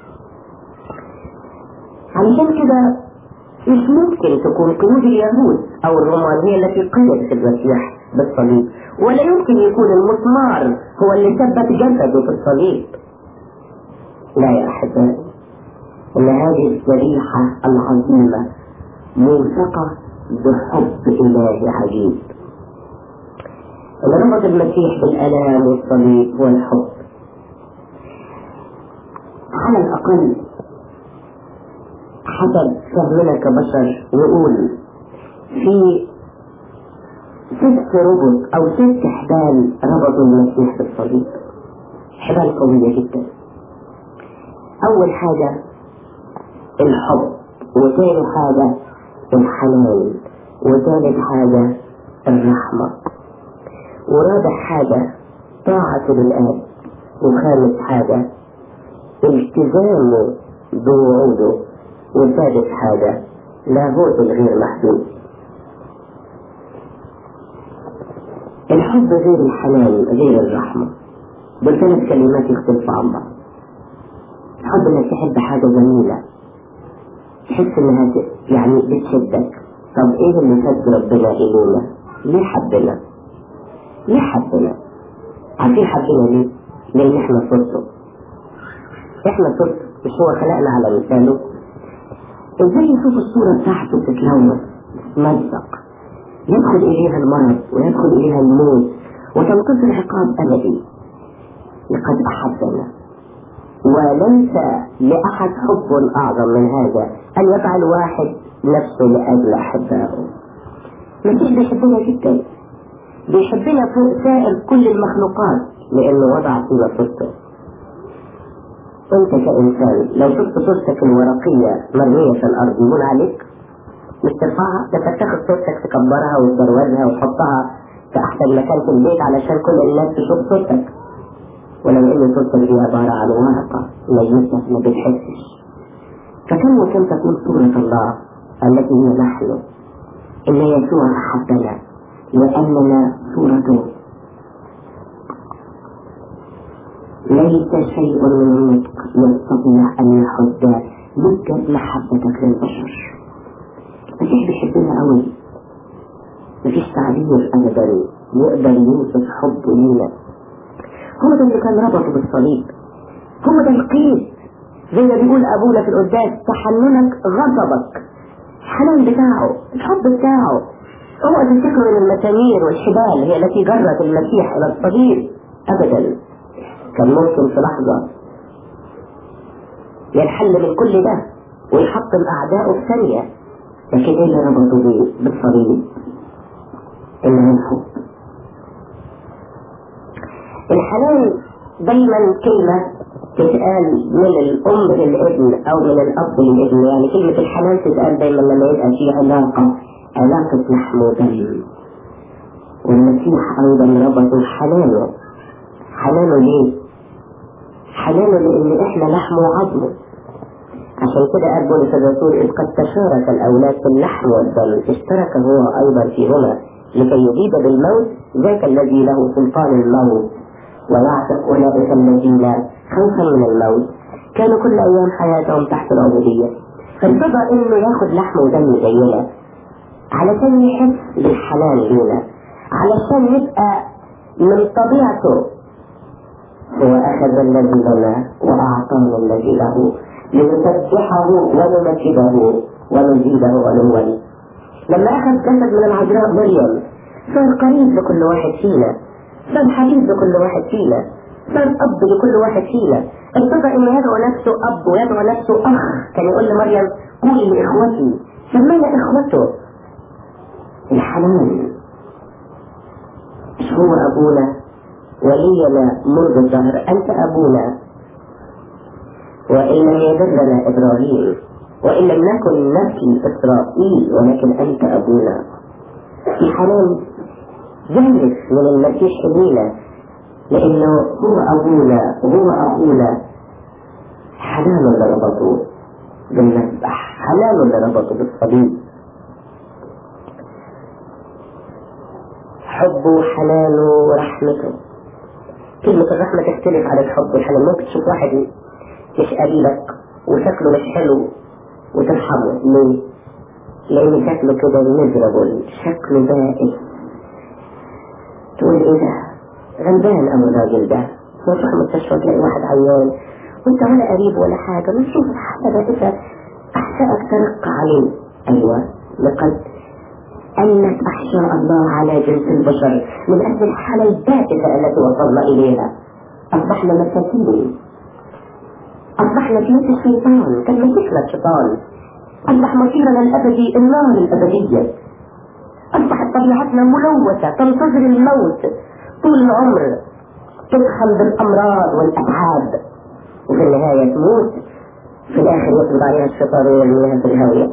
علشان كده مش ممكن تكون قيود اليهود أو الرومان هي التي قيدت المسيح بالصليب ولا يمكن يكون المسمار هو اللي ثبت جسده في الصليب لا يا أحبائي إن هذه الذبيحة العظيمة موثقة بحب إلهي عجيب إن ربط المسيح بالآلام والصليب والحب على الأقل حسب فهمنا كبشر نقول في ست ربط أو ست حبال ربطوا المسيح بالصليب حبال قوية جدا أول حاجة الحب وثاني حاجة الحنان وثالث حاجة الرحمة ورابع حاجة طاعة للآب وخامس حاجة التزامه بوعوده وثالث حاجة لاهوت الغير محدود الحب غير الحنان غير الرحمة دول ثلاث كلمات يختلفوا عن بعض الحب انك تحب حاجة جميلة تحس انها ت- يعني بتشدك طب ايه اللي شد ربنا الينا ليه حبنا ليه حبنا عارفين حبنا ليه لان احنا صرته احنا صرت مش هو خلقنا على مثاله ازاي يشوف الصورة بتاعته تتلوث تتمزق يدخل اليها المرض ويدخل اليها الموت وتنتظر عقاب ابدي لقد احبنا وليس لاحد حب اعظم من هذا ان يفعل واحد نفسه لاجل احبائه المسيح بيحبنا جدا بيحبنا فوق سائر كل المخلوقات لانه وضع فينا صورته انت كانسان لو شفت صورتك الورقيه مرميه في الارض يقول عليك مش ترفعها ده انت تاخد صورتك تكبرها وتبروزها وتحطها في احسن مكان في البيت علشان كل الناس تشوف صورتك ولو ان صورتك دي عباره عن ورقه ميته ما بتحسش فكم وكم تكون صوره الله التي هي نحن ان يسوع احبنا لاننا صورته ليس شيء من النطق يستطيع ان يحد مدة محبتك للبشر المسيح بيحبنا قوي مفيش تعبير ابدا يقدر يوصف حبه لينا هو ده اللي كان ربطه بالصليب هو ده القيد زي ما بيقول ابونا في القداس تحننك غضبك الحنان بتاعه الحب بتاعه هو تفتكروا ان المسامير والحبال هي التي جرت المسيح الى الصليب ابدا كان ممكن في لحظه ينحل من كل ده ويحطم اعدائه في ثانيه لكن ايه اللي ربطه بيه بالصليب انه الحب الحنان دايما كلمة تتقال من الأم للابن أو من الأب للابن يعني كلمة الحنان تتقال دايما لما يبقى في علاقة علاقة لحم ودم والمسيح أيضا ربطه حنانه حنانه ليه؟ حنانه لأن إحنا لحم وعظمه عشان كده قال بولس الرسول إذ قد تشارك الأولاد في اللحم والدم اشترك هو أيضا فيهما لكي يجيب بالموت ذاك الذي له سلطان الموت ويعتق أولئك الذين خوفا من الموت كانوا كل أيام حياتهم تحت العبودية فارتضى إنه ياخد لحم ودم زينا علشان يحس بالحنان لينا علشان يبقى من طبيعته هو أخذ الذي لنا وأعطانا الذي له لنسبحه ونمجده ونزيده علوا لما أخذ جسد من العذراء مريم صار قريب لكل واحد فينا صار حبيب لكل واحد فينا صار أب لكل واحد فينا ارتضى إنه يدعو نفسه أب ويدعو نفسه أخ كان يقول لمريم قولي لإخوتي سمينا إخوته الحنان مش هو أبونا ولينا منذ الظهر أنت أبونا وإن لم يدرنا إبراهيم وإن لم نكن نسل إسرائيل ولكن أنت أبونا الحنان جالس من المسيح لينا لأنه هو أبونا وهو أخونا حنان اللي ربطه بالمذبح حنان اللي ربطه بالصليب حبه حنانه ورحمته كلمة الرحمة تختلف عن الحب والحنان ممكن تشوف واحد مش قريبك وشكله مش حلو وترحمه ليه؟ لأن شكله كده ميزرابل شكله بائس تقول ايه ده؟ غلبان أوي الراجل ده وتروح المستشفى تلاقي واحد عيان وانت ولا قريب ولا حاجة مش شوف حتى بائسة أحشائك ترق عليه أيوة لقد أنت أحشاء الله على جنس البشر من أجل الحالة البائسة التي وصلنا إليها أصبحنا مساكين أصبحنا في يد الشيطان كان مسكنا الشيطان أصبح مصيرنا الأبدي النار الأبدية أصبحت طبيعتنا ملوثة تنتظر الموت طول العمر تدخل بالأمراض والأتعاب وفي النهاية تموت في الآخر يقبض عليها الشيطان ويرميها في الهاوية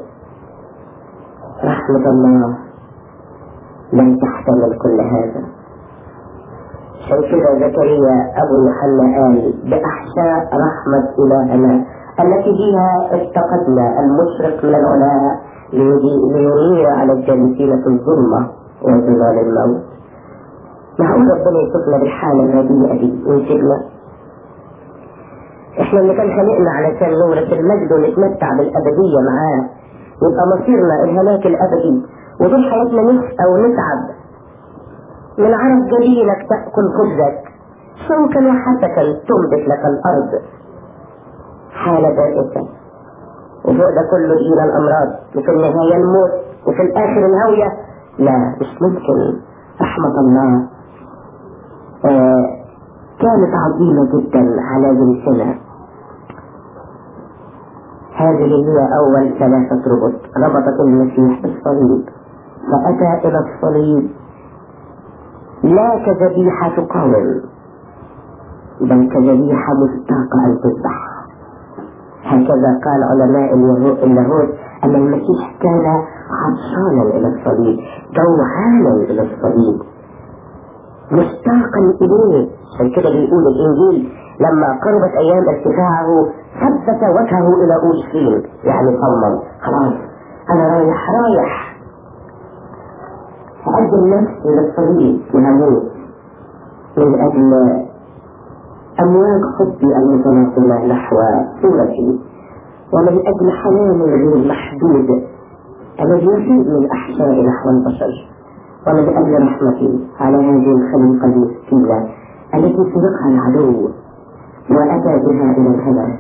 رحمة الله لم تحتمل كل هذا عشان كده زكريا أبو يوحنا قال بأحشاء رحمة إلهنا التي بها افتقدنا المشرق من العلاء لينير على الجالسين في الظلمة وظلال الموت معقول ربنا يشوفنا بالحالة الرديئة دي ويسيبنا احنا اللي كان خلقنا علشان نورث المجد ونتمتع بالأبدية معاه يبقى مصيرنا الهلاك الأبدي ودول حياتنا نسقى ونتعب من عرق جبينك تأكل خبزك شوكا وحسكا تنبت لك الأرض حالة بائسة وفوق ده كله جينا الأمراض وفي النهاية الموت وفي الآخر الهوية لا مش ممكن رحمة الله آه كانت عظيمة جدا على جنسنا هذه هي أول ثلاثة ربط ربطت المسيح بالصليب فأتى إلى الصليب لا كذبيحة تقاوم بل كذبيحة مشتاقة أن تذبح هكذا قال علماء اللاهوت أن المسيح كان عطشانا إلى الصليب جوعانا إلى الصليب مشتاقا إليه عشان كده بيقول الإنجيل لما قربت أيام ارتفاعه ثبت وجهه إلى أورشليم يعني صمم خلاص أنا رايح رايح أقدم نفسي للصليب وهموت من أجل أمواج حبي المتناقلة نحو صورتي ومن أجل حناني غير محدود الذي يفيد من أحشائي نحو البشر ومن أجل رحمتي على هذه الخليقة المسكينة التي سرقها العدو وأتى بها إلى الهدف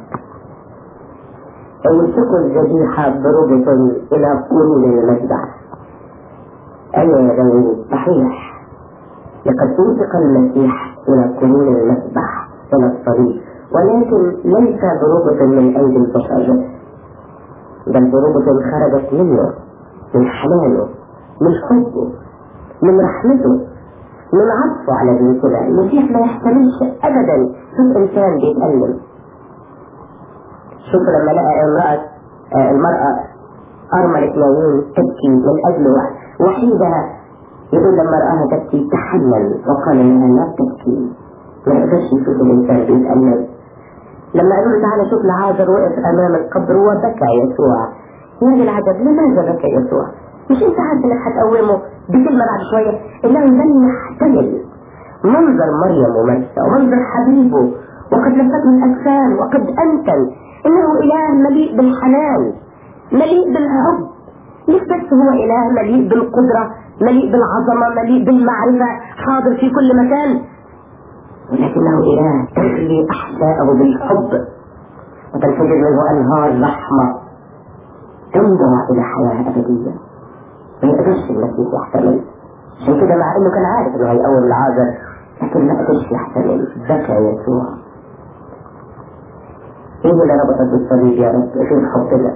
امسكوا الذبيحة بربط إلى قرون المذبح أيوة يا داوود صحيح لقد أوثق المسيح إلى قرون المذبح إلى الصليب ولكن ليس بربط من أيدي البشر بل بربط خرجت منه من حنانه من حبه من رحمته من عطفه على بيوتنا المسيح ما يحتملش ابدا شوف انسان بيتألم شوف لما لقى امرأة آه المرأة أرملة نايين تبكي من أجل وحيدها يقول لما رآها تبكي تحمل وقال لها لا تبكي ما يقدرش يشوف الإنسان بيتألم لما قالوا له تعالى شوف العازر وقف أمام القبر وبكى يسوع يا العجب لماذا بكى يسوع؟ مش انت عارف انك هتقومه بكلمة بعد شوية انه لن يحتمل منظر مريم ومرسى ومنظر حبيبه وقد لفته الاجسام وقد انتن انه اله مليء بالحنان مليء بالحب مش بس هو اله مليء بالقدرة مليء بالعظمة مليء بالمعرفة حاضر في كل مكان ولكنه اله تغلي احشاءه بالحب وتنفجر منه انهار رحمة تنبع الى حياة ابدية ما يقدرش المسيح يحتمل عشان كده مع انه كان عارف انه هيقوم العازر لكن ما قدرش يحتمل بكى يسوع ايه اللي ربطك بالصليب يا رب فين حبنا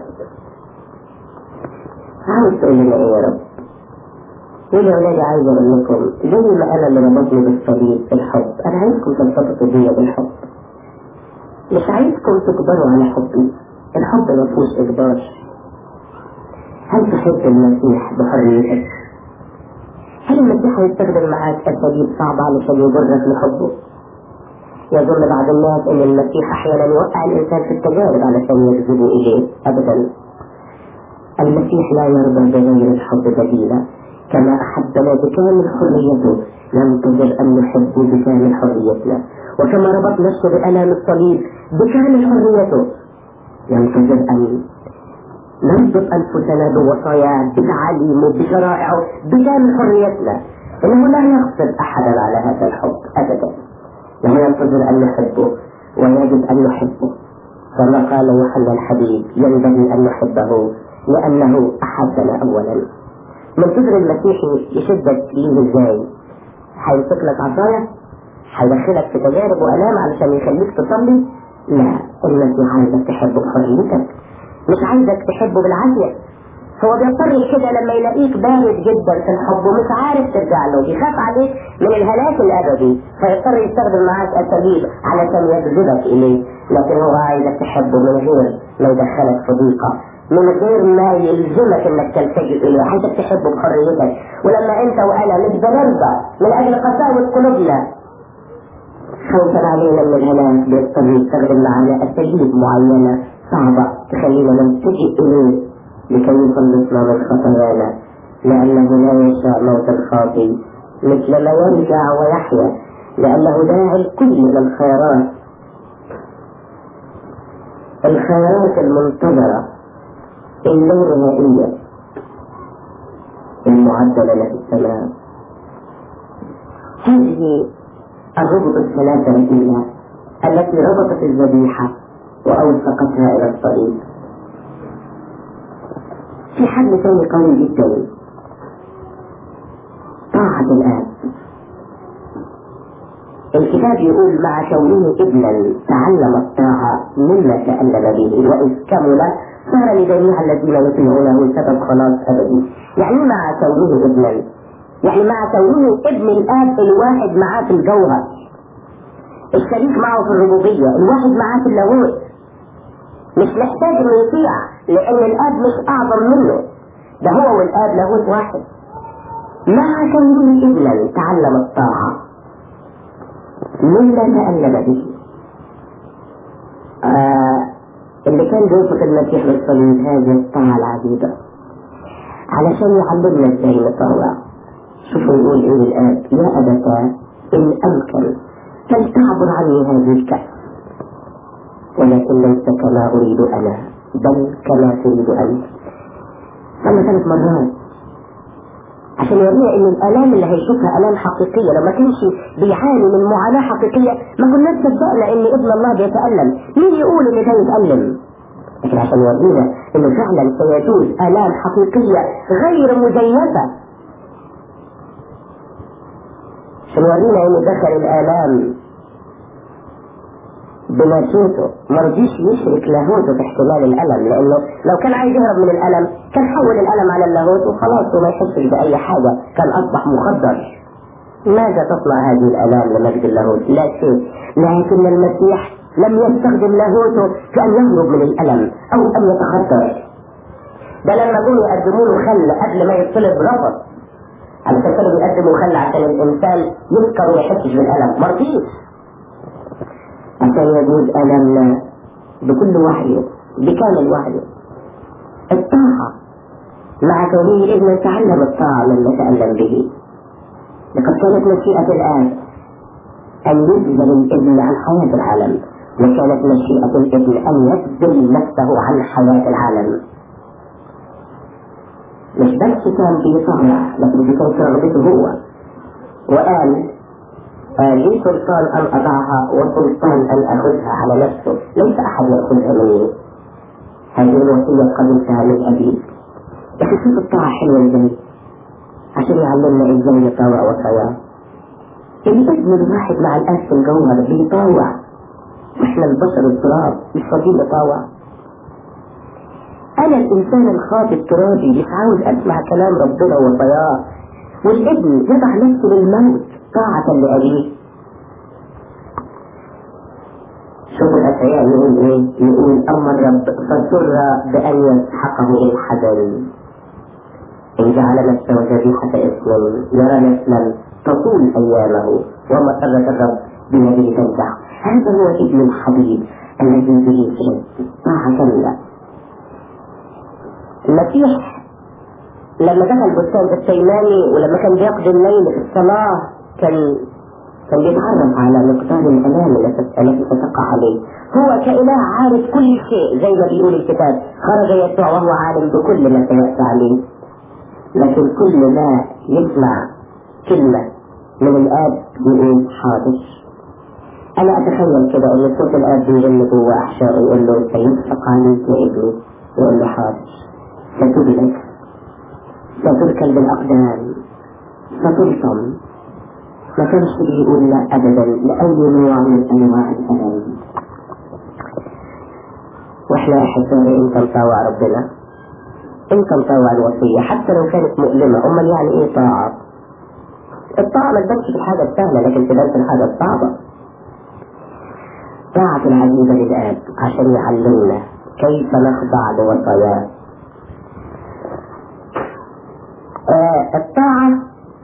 عاوز تقول لنا ايه يا رب يقول يا ولادي عايز اقول لكم زي ما انا اللي ربطني بالصليب الحب انا عايزكم ترتبطوا بيا بالحب مش عايزكم تكبروا على حبي الحب ما فيهوش اجبار هل تحب المسيح بحريتك؟ هل المسيح هيستخدم معاك أساليب صعبة علشان يجرك لحبه؟ يظن بعض الناس أن المسيح أحيانا يوقع الإنسان في التجارب علشان يجذبه إليه أبدا المسيح لا يرضى بغير الحب بديلا كما أحبنا بكامل حريته ننتظر أن نحبه بكامل حريتنا وكما ربط نفسه بألام الصليب بكامل حريته ينتظر أن نربط أنفسنا بوصاياه بتعاليمه بشرائعه بكامل حريتنا إنه لا يغصب أحدا على هذا الحب أبدا له ينتظر أن نحبه ويجب أن نحبه كما قال يوحنا الحبيب ينبغي أن نحبه لأنه أحبنا أولا منتظر المسيح يشدك ليه ازاي؟ هيمسك لك عصاية؟ هيدخلك في تجارب وآلام علشان يخليك تصلي؟ لا المسيح عايزك تحبه بحريتك مش عايزك تحبه بالعافية هو بيضطر كده لما يلاقيك بارد جدا في الحب ومش عارف ترجع له يخاف عليك من الهلاك الابدي فيضطر يستخدم معاك اساليب علشان يجذبك اليه لكن هو عايزك تحبه من غير ما يدخلك في ضيقه من غير ما يلزمك انك تلتجئ اليه عايزك تحبه بحريتك ولما انت وانا مش بنرضى من اجل قساوه قلوبنا خوفا علينا من الهلاك بيضطر يستخدم معانا اساليب معينه صعبة تخلينا نلتجئ إليه لكي يخلصنا من خطايانا لأنه لا يشاء موت الخاطي مثل ما يرجع ويحيا لأنه داعي الكل للخيرات الخيرات المنتظرة اللانهائية المعدلة له السماء هذه الربط الثلاثة الأولى التي ربطت الذبيحة وأوثقتها إلى الطريق في حد ثاني قوي جدا طاعة الآب الكتاب يقول مع كونه ابنا تعلم الطاعة مما تألم به وإذ كمل صار لجميع الذين يطيعونه سبب خلاص أبدي يعني مع كونه ابنا يعني مع كونه ابن الآب الواحد معاه في الجوهر الشريك معه في الربوبية الواحد معاه في اللاهوت مش محتاج انه يطيع لان الاب مش اعظم منه ده هو والاب لاهوت واحد مع كونه ابنا تعلم الطاعة مما تألم به آه اللي كان بيوصف المسيح للصليب هذه الطاعة العجيبة علشان يعلمنا ازاي نطوع شوفوا يقول ايه الآب يا أبتا إن أمكن فلتعبر عني هذه الكأس ولكن ليس كما أريد أنا بل كما تريد أنت صلى ثلاث مرات عشان يورينا ان الالام اللي هيشوفها الام حقيقيه لو ما كانش بيعاني من معاناه حقيقيه ما كناش صدقنا ان ابن الله بيتالم مين يقول ان ده يتالم لكن عشان يورينا انه فعلا سيجوز الام حقيقيه غير مزيفه عشان يورينا انه دخل الالام بناسوته ما رضيش يشرك لاهوته في احتمال الالم لانه لو كان عايز يهرب من الالم كان حول الالم على اللاهوت وخلاص وما يحسش باي حاجه كان اصبح مخدر ماذا تصنع هذه الالام لمجد اللاهوت؟ لا شيء لكن المسيح لم يستخدم لاهوته في ان يهرب من الالم او ان يتخدر ده لما جم يقدموا له خل قبل ما يطلب رفض علشان كانوا بيقدموا خل عشان الانسان يسكر وما يحسش بالالم ما رضيش عشان يجوز ألمنا بكل وحيه بكامل وحيه الطاعة مع كونه الابن تعلم الطاعة مما تألم به لقد كانت مشيئة الآن أن يبذل الابن عن حياة العالم وكانت مشيئة الابن أن يبذل نفسه عن حياة العالم مش بس كان بيطاوع لكن دي كانت رغبته هو وقال لي سلطان أن أضعها وسلطان أن أخذها على نفسه ليس أحد يأخذها مني هذه الوصية قبلتها من أبي لكن شوف الطاعة حلوة ازاي عشان يعلمنا ازاي نطاوع وصاياه الابن الواحد مع الآب في الجوهر بيطاوع واحنا البشر التراب مش فاضيين نطاوع أنا الإنسان الخاطئ الترابي مش عاوز أسمع كلام ربنا وصاياه والابن يضع نفسه للموت طاعة لأبيه شوفوا الأشعياء يقول إيه؟ يقول أما الرب فسر بأن يسحقه الحزن إن جعل نفسه ذبيحة اسم يرى نسلا تطول أيامه ومسرة الرب بيده تنجح هذا هو ابن الحبيب الذي به سلم طاعة كاملة المسيح لما دخل بستان التيماني ولما كان بيقضي الليل في الصلاة كان كان بيتعرف على مقدار الألام التي ستقع عليه هو كإله عارف كل شيء زي ما بيقول الكتاب خرج يسوع وهو عالم بكل ما سيأتي عليه لكن كل ما يسمع كلمة من الآب يقول حاضر أنا أتخيل كده إن صوت الآب بيغني جوه أحشائه يقول له سينفق عليك يا ابني يقول له حاضر ستبلك ستركل بالأقدام ستلطم ما كانش بيقول لا ابدا لاي نوع من انواع الالم واحنا احبائي انت مطاوع ربنا انت مطاوع الوصيه حتى لو كانت مؤلمه امال يعني ايه طاعه الطاعه ما تبانش في الحاجه السهله لكن تبان في الحاجه الصعبه طاعة العزيزة للآب عشان يعلمنا كيف نخضع لوصاياه آه الطاعة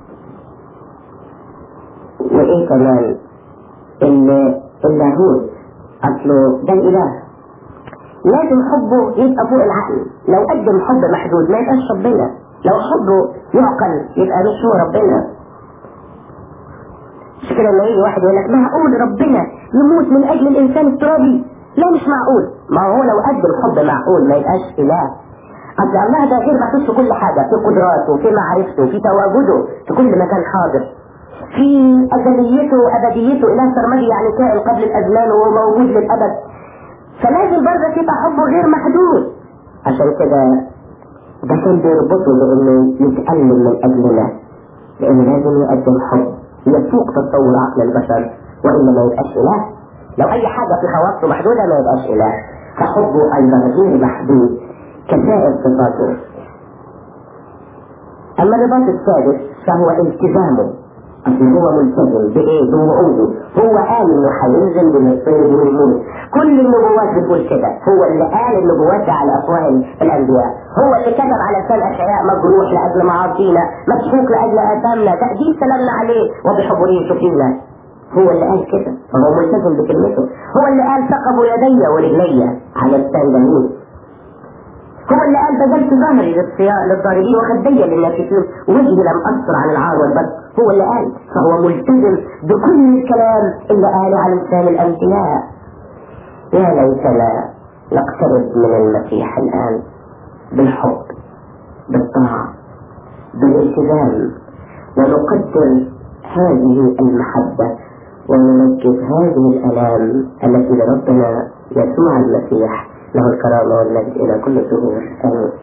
وايه كمان ان اللاهوت اصله ده الاله لازم حبه يبقى فوق العقل لو قدم حب محدود ما يبقاش ربنا لو حبه يعقل يبقى مش هو ربنا عشان كده لما يجي واحد يقول لك معقول ربنا يموت من اجل الانسان الترابي لا مش معقول ما هو لو قد الحب معقول ما يبقاش اله اصل الله ده غير محدود في كل حاجه في قدراته في معرفته في تواجده في كل مكان حاضر في ازليته وابديته اله سرمدي يعني كائن قبل الازمان وهو موجود للابد فلازم برضه يبقى حبه غير محدود عشان كده ده كان بيربطه بانه يتألم من اجلنا لانه لازم يقدم حب يفوق تصور عقل البشر والا ما يبقاش اله لو اي حاجه في خواصه محدوده ما يبقاش اله فحبه ايضا غير محدود كسائر صفاته اما الرباط السادس فهو التزامه اصل هو ملتزم بايه بوعوده هو قال انه هينزل بالصيد والموت كل النبوات بتقول كده هو اللي قال النبوات ده على افواه الانبياء هو اللي كتب على لسان اشعياء مجروح لاجل معاصينا مسحوق لاجل اثامنا تأديب سلامنا عليه وبحبه شفينا هو اللي قال كده فهو ملتزم بكلمته هو اللي قال ثقبوا يدي ورجلي على لسان داوود هو اللي قال بذلت ظهري للصيا- للضاربين وخدي للناكسين وجهي لم أصر عن العار والبر هو اللي قال فهو ملتزم بكل الكلام اللي قاله على لسان الأنبياء يا ليتنا نقترب من المسيح الآن بالحب بالطاعة بالالتزام ونقدر هذه المحبة وننجز هذه الآلام التي لربنا يسوع المسيح له الكرامة والمجد إلى كل الدهور آمين